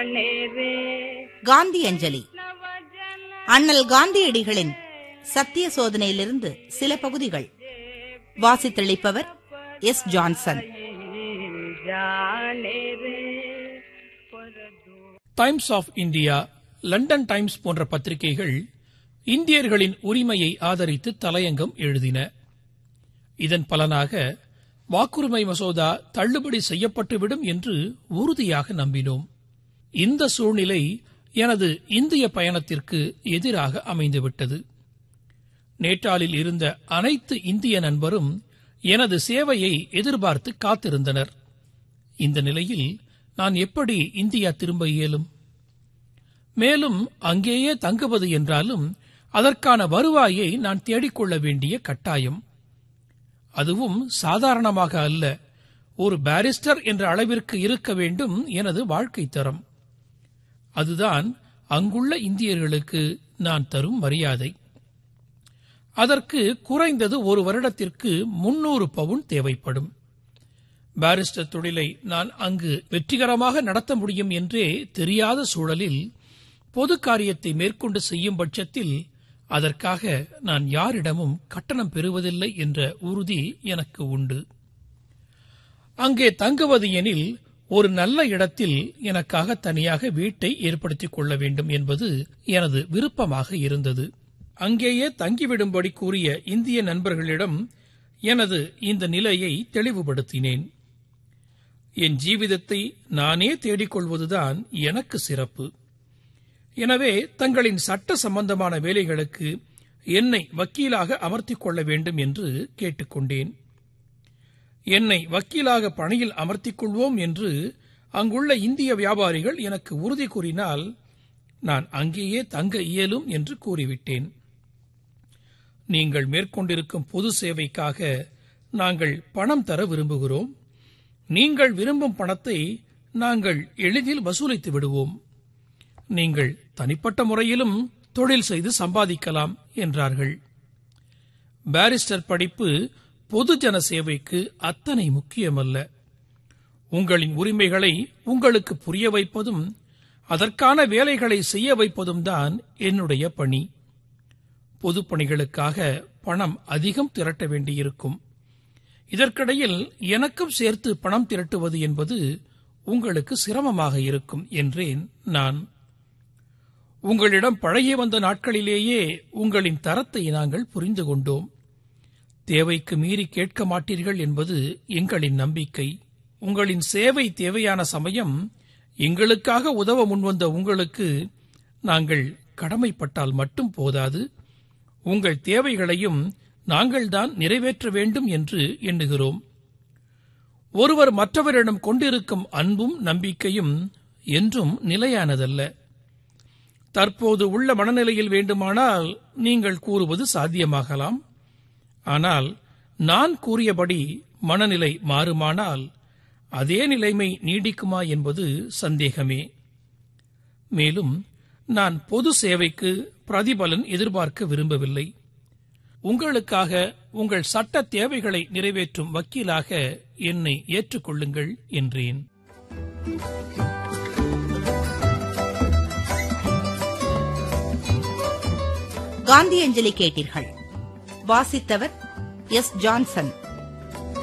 जाने रे காந்தி அஞ்சலி அண்ணல் காந்தியடிகளின் சத்திய சோதனையிலிருந்து சில பகுதிகள் வாசித்தளிப்பவர் எஸ் ஜான்சன் जाने रे पर दो Times of India London Times போன்ற பத்திரிகைகள் இந்தியர்களின் உரிமையை ஆதரித்து தலையங்கம் எழுதின இதன் பலனாக வாக்குரிமை மசோதா தள்ளுபடி செய்யப்பட்டுவிடும் என்று உறுதியாக நம்பினோம் இந்த சூழ்நிலை எனது இந்திய பயணத்திற்கு எதிராக அமைந்துவிட்டது நேட்டாளில் இருந்த அனைத்து இந்திய நண்பரும் எனது சேவையை எதிர்பார்த்து காத்திருந்தனர் இந்த நிலையில் நான் எப்படி இந்தியா திரும்ப இயலும் மேலும் அங்கேயே தங்குவது என்றாலும் அதற்கான வருவாயை நான் தேடிக்கொள்ள வேண்டிய கட்டாயம் அதுவும் சாதாரணமாக அல்ல ஒரு பாரிஸ்டர் என்ற அளவிற்கு இருக்க வேண்டும் எனது வாழ்க்கை தரம் அதுதான் அங்குள்ள இந்தியர்களுக்கு நான் தரும் மரியாதை அதற்கு குறைந்தது ஒரு வருடத்திற்கு முன்னூறு பவுன் தேவைப்படும் பாரிஸ்டர் தொழிலை நான் அங்கு வெற்றிகரமாக நடத்த முடியும் என்றே தெரியாத சூழலில் பொது காரியத்தை மேற்கொண்டு செய்யும் பட்சத்தில் அதற்காக நான் யாரிடமும் கட்டணம் பெறுவதில்லை என்ற உறுதி எனக்கு உண்டு அங்கே தங்குவது எனில் ஒரு நல்ல இடத்தில் எனக்காக தனியாக வீட்டை ஏற்படுத்திக் கொள்ள வேண்டும் என்பது எனது விருப்பமாக இருந்தது அங்கேயே தங்கிவிடும்படி கூறிய இந்திய நண்பர்களிடம் எனது இந்த நிலையை தெளிவுபடுத்தினேன் என் ஜீவிதத்தை நானே தேடிக்கொள்வதுதான் எனக்கு சிறப்பு எனவே தங்களின் சட்ட சம்பந்தமான வேலைகளுக்கு என்னை வக்கீலாக அமர்த்திக் கொள்ள வேண்டும் என்று கேட்டுக்கொண்டேன் என்னை வக்கீலாக பணியில் அமர்த்திக் கொள்வோம் என்று அங்குள்ள இந்திய வியாபாரிகள் எனக்கு உறுதி கூறினால் நான் அங்கேயே தங்க இயலும் என்று கூறிவிட்டேன் நீங்கள் மேற்கொண்டிருக்கும் பொது சேவைக்காக நாங்கள் பணம் தர விரும்புகிறோம் நீங்கள் விரும்பும் பணத்தை நாங்கள் எளிதில் வசூலித்து விடுவோம் நீங்கள் தனிப்பட்ட முறையிலும் தொழில் செய்து சம்பாதிக்கலாம் என்றார்கள் பாரிஸ்டர் படிப்பு பொதுஜன சேவைக்கு அத்தனை முக்கியமல்ல உங்களின் உரிமைகளை உங்களுக்கு புரிய வைப்பதும் அதற்கான வேலைகளை செய்ய வைப்பதும் தான் என்னுடைய பணி பொதுப்பணிகளுக்காக பணம் அதிகம் திரட்ட வேண்டியிருக்கும் இதற்கிடையில் எனக்கும் சேர்த்து பணம் திரட்டுவது என்பது உங்களுக்கு சிரமமாக இருக்கும் என்றேன் நான் உங்களிடம் பழகி வந்த நாட்களிலேயே உங்களின் தரத்தை நாங்கள் புரிந்து கொண்டோம் தேவைக்கு மீறி கேட்க மாட்டீர்கள் என்பது எங்களின் நம்பிக்கை உங்களின் சேவை தேவையான சமயம் எங்களுக்காக உதவ முன்வந்த உங்களுக்கு நாங்கள் கடமைப்பட்டால் மட்டும் போதாது உங்கள் தேவைகளையும் நாங்கள்தான் நிறைவேற்ற வேண்டும் என்று எண்ணுகிறோம் ஒருவர் மற்றவரிடம் கொண்டிருக்கும் அன்பும் நம்பிக்கையும் என்றும் நிலையானதல்ல தற்போது உள்ள மனநிலையில் வேண்டுமானால் நீங்கள் கூறுவது சாத்தியமாகலாம் ஆனால் நான் கூறியபடி மனநிலை மாறுமானால் அதே நிலைமை நீடிக்குமா என்பது சந்தேகமே மேலும் நான் பொது சேவைக்கு பிரதிபலன் எதிர்பார்க்க விரும்பவில்லை உங்களுக்காக உங்கள் சட்ட தேவைகளை நிறைவேற்றும் வக்கீலாக என்னை ஏற்றுக்கொள்ளுங்கள் என்றேன் காந்தி அஞ்சலி கேட்டீர்கள் வாசித்தவர் எஸ் ஜான்சன்